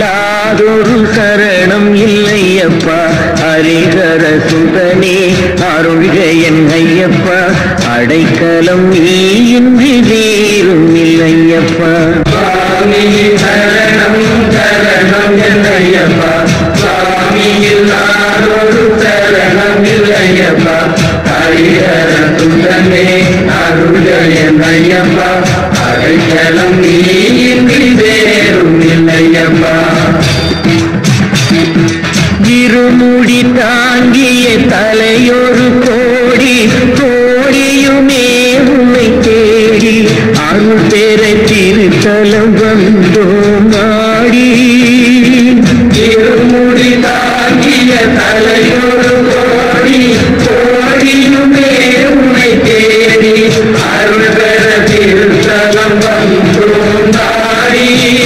இல்லாதொரு சரணம் இல்லையப்பா ஹரிஹர சுதனே அருள்கையன் ஐயப்பா அடைக்கலம் நீ இன்றி வேறும் இல்லையப்பா சுவாமி சரணம் சரணம் என்னையப்பா சுவாமி இல்லாதொரு சரணம் இல்லையப்பா ஹரிஹர சுதனே அருள்கையன் ஐயப்பா அடைக்கலம் நீ இன்றி வேறும் இல்லையப்பா இருமுடி தாங்கிய தலையொரு கோடி கோடியுமே உன்னை தேடி அருள் பெற திருத்தலம் வந்தோம் நாடி இருமுடி தாங்கிய தலையொரு கோடி கோடியுமே உன்னை தேடி அருள் பெற திருத்தலம் வந்தோம் நாடி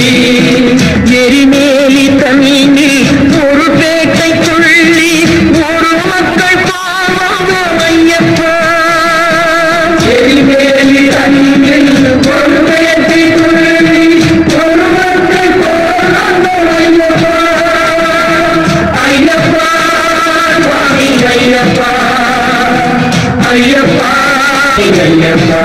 எரிமேலி தண்ணீர் ஒரு பேட்டை துள்ளி ஒரு மக்கள் பாவம் ஐயப்பா எரிமேலி தண்ணீர் ஒரு பேட்டை துள்ளி ஒரு மக்கள் பாவம் ஐயப்பா ஐயப்பா சுவாமி ஐயப்பா ஐயப்பா ஐயப்பா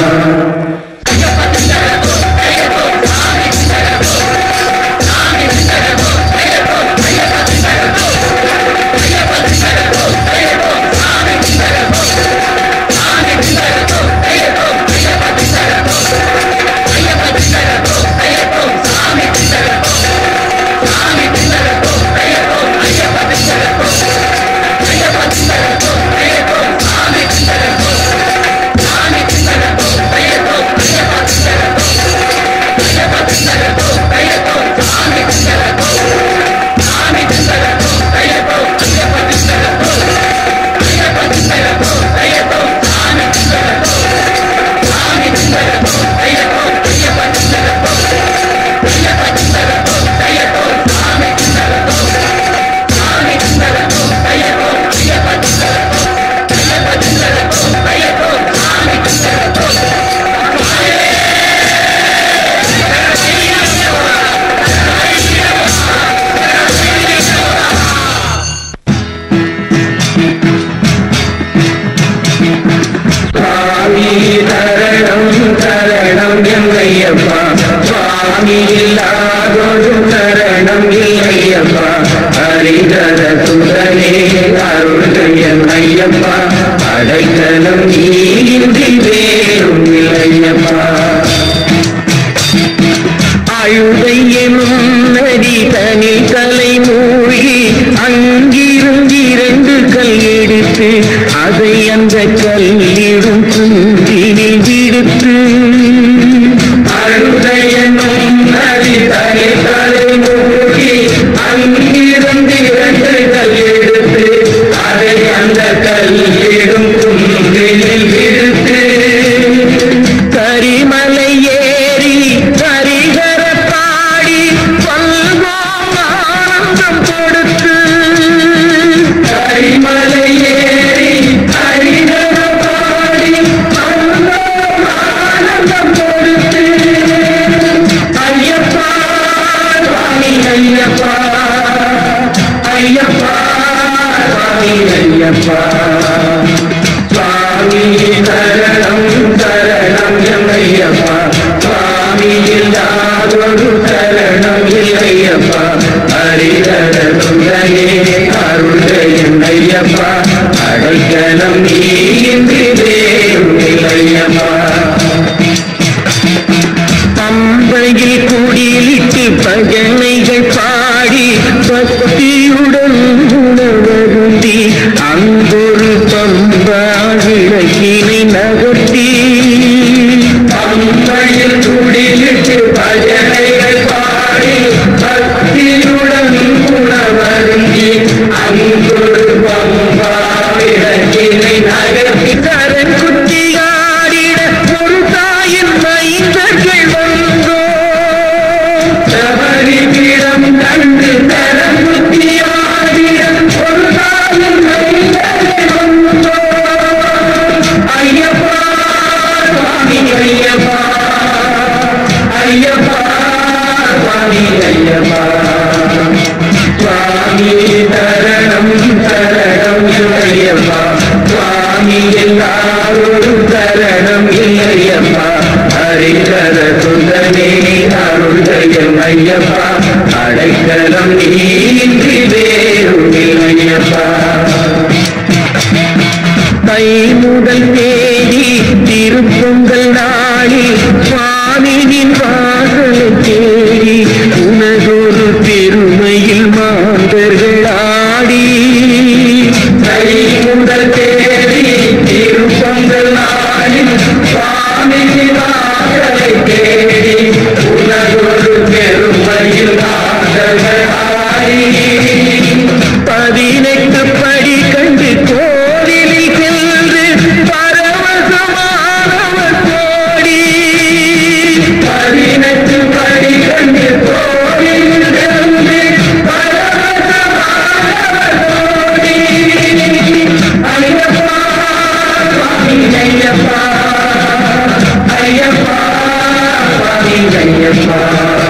சுவாமி தரணம் தரணம் இல்லையப்பா சுவாமி இல்லாதொரு தரணம் இல்லையப்பா ஹரிதர சுதனே அருள்கையன் ஐயப்பா அடைக்கலம் நீந்தி வேறும் இல்லையப்பா அழுதை எனும் நதி தனி தலை மூழ்கி அங்கிருந்து இரண்டு கல் எடுத்து அதை அந்த கல்லிடும் குந்தினில் விடுத்து அழுதை எனும் நதி தனி தலை மூழ்கி அங்கிருந்து இரண்டு கல் எடுத்து அதை அந்த கல்லிடும் குந்தினில் விடுத்து கரிமலை ஏறி கரிகர பாடி பல்வோம் ஆனந்தம் கொடுத்து கரிமலை ஏறி கரிகர பாடி பல்வோம் ஆனந்தம் கொடுத்து ஐயப்பா சுவாமி ஐயப்பா ஐயப்பா சுவாமி ஐயப்பா சுவாமி தரணம் தரணம் எம்மையப்பா சுவாமி இல்லாதொரு தரணம் இல்லையப்பா ஹரிதர சுந்தரே அருள்கையன் ஐயப்பா அடைக்கலம் நீ இன்றி வேறும் இல்லையப்பா பம்பையில் குடிலிட்டு பஜனைகள் பாடி பக்தியுடன் உணவருந்தி அங்கொரு பம்பா விளக்கினை நகர்த்தி பம்பையில் குடிலிட்டு பஜனைகள் பாடி பக்தியுடன் உணவருந்தி அங்கொரு பம்பா விளக்கினை நகர்த்தி கரண் குட்டியாடிட ஒரு தாயின் மைந்தர்கள் வந்தோ சபரிபீடம் கண்டு தரம் புத்தியாடிட ஒரு தாயின் மைந்தர்கள் இல்லையப்பா சுவாமி எல்லாரோடு தரணம் இல்லையப்பா ஹரிகர சுதனே அருள்தயம் ஐயப்பா அடைக்கலம் நீங்கி வேறும் இல்லையப்பா தை முதல் தேதி திருப்பொங்கல் நாளில் சுவாமியின் வாசலை தேடி உனதொரு பெருமையில் மாந்தர்கள் ஆடி தை முதல் தேதி திருப்பொங்கல் நாளில் சுவாமியின் வாசலை தேடி உனதொரு பெருமையில் மாந்தர்கள் ஆடி பதினெட்டு படி கண்டு கோவிலில் சென்று பரவசமானவர் கோடி பதினெட்டு படி கண்டு கோவிலில் சென்று பரவசமானவர் கோடி ஐயப்பா சுவாமி ஐயப்பா ஐயப்பா சுவாமி ஐயப்பா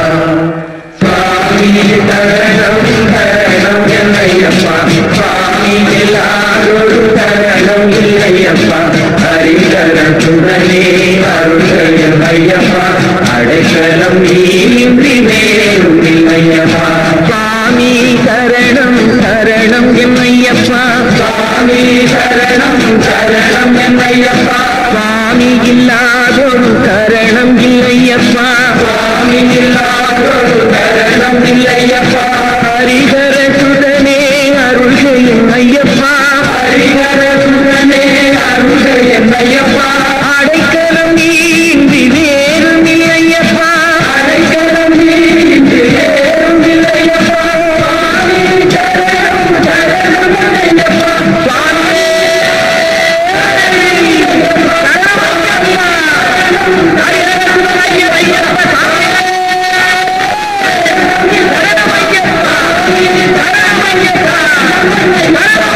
சுவாமி தரணம் தரணம் என்னையப்பா சுவாமி எல்லாரோடு தரணம் இல்லையப்பா ஹரிகரத்துடனே அருள்கள் ஐயப்பா அடைக்கலம் நீன்றி வேறும் இல்லையப்பா சுவாமி சரணம் சரணம் என்னையப்பா சுவாமி சரணம் சரணம் என்னையப்பா சுவாமி இல்லாதொரு சரணம் இல்லையப்பா சுவாமி இல்லாதொரு சரணம் இல்லையப்பா ஹரிஹர சுதனே அருள் செய்யும் ஐயப்பா ஹரிஹர சுதனே அருள் செய்யும் ஐயப்பா அடைக்கலம் நீந்தி வேறும் இல்லையப்பா அடைக்கலம் நீந்தி வேறும் இல்லையப்பா சுவாமி சரணம் சரணம் ஐயப்பா சுவாமி ஐயப்பா